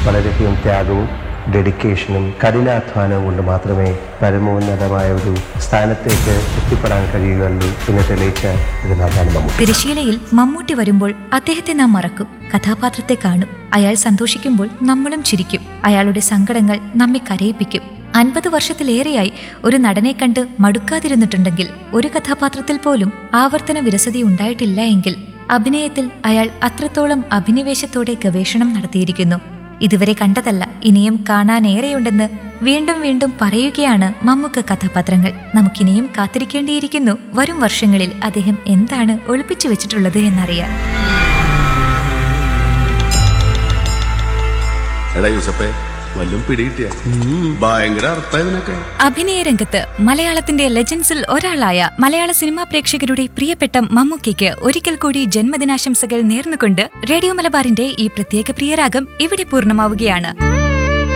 വളരെയധികം ത്യാഗവും ഡെഡിക്കേഷനും കഠിനാധ്വാനവും കൊണ്ട് മാത്രമേ പരമോന്നതമായ ഒരു സ്ഥാനത്തേക്ക് എത്തിപ്പെടാൻ കഴിയുകയുള്ളൂ എന്ന് തെളിയിച്ച ഒരു നടനാണ് മമ്മൂട്ടി തിരശീലയിൽ മമ്മൂട്ടി വരുമ്പോൾ അദ്ദേഹത്തെ നാം മറക്കും കഥാപാത്രത്തെ കാണും അയാൾ സന്തോഷിക്കുമ്പോൾ നമ്മളും ചിരിക്കും അയാളുടെ സങ്കടങ്ങൾ നമ്മെ കരയിപ്പിക്കും അൻപത് വർഷത്തിലേറെയായി ഒരു നടനെ കണ്ട് മടുക്കാതിരുന്നിട്ടുണ്ടെങ്കിൽ ഒരു കഥാപാത്രത്തിൽ പോലും ആവർത്തന വിരസതി ഉണ്ടായിട്ടില്ല എങ്കിൽ അഭിനയത്തിൽ അയാൾ അത്രത്തോളം അഭിനിവേശത്തോടെ ഗവേഷണം നടത്തിയിരിക്കുന്നു ഇതുവരെ കണ്ടതല്ല ഇനിയും കാണാനേറെയുണ്ടെന്ന് വീണ്ടും വീണ്ടും പറയുകയാണ് മമ്മൂക്ക കഥാപാത്രങ്ങൾ നമുക്കിനിയും കാത്തിരിക്കേണ്ടിയിരിക്കുന്നു വരും വർഷങ്ങളിൽ അദ്ദേഹം എന്താണ് ഒളിപ്പിച്ചു വെച്ചിട്ടുള്ളത് എന്നറിയാൻ എടാ യൂസപ്പേ വല്ലതും പിടികിട്ടിയ ഭയങ്കര അർത്ഥ ഇതിനൊക്കെ അഭിനയ രംഗത്ത് മലയാളത്തിന്റെ ലെജൻസിൽ ഒരാളായ മലയാള സിനിമാ പ്രേക്ഷകരുടെ പ്രിയപ്പെട്ട മമ്മൂക്കയ്ക്ക് ഒരിക്കൽ കൂടി ജന്മദിനാശംസകൾ നേർന്നുകൊണ്ട് റേഡിയോ മലബാറിന്റെ ഈ പ്രത്യേക പ്രിയരാഗം ഇവിടെ പൂർണ്ണമാവുകയാണ്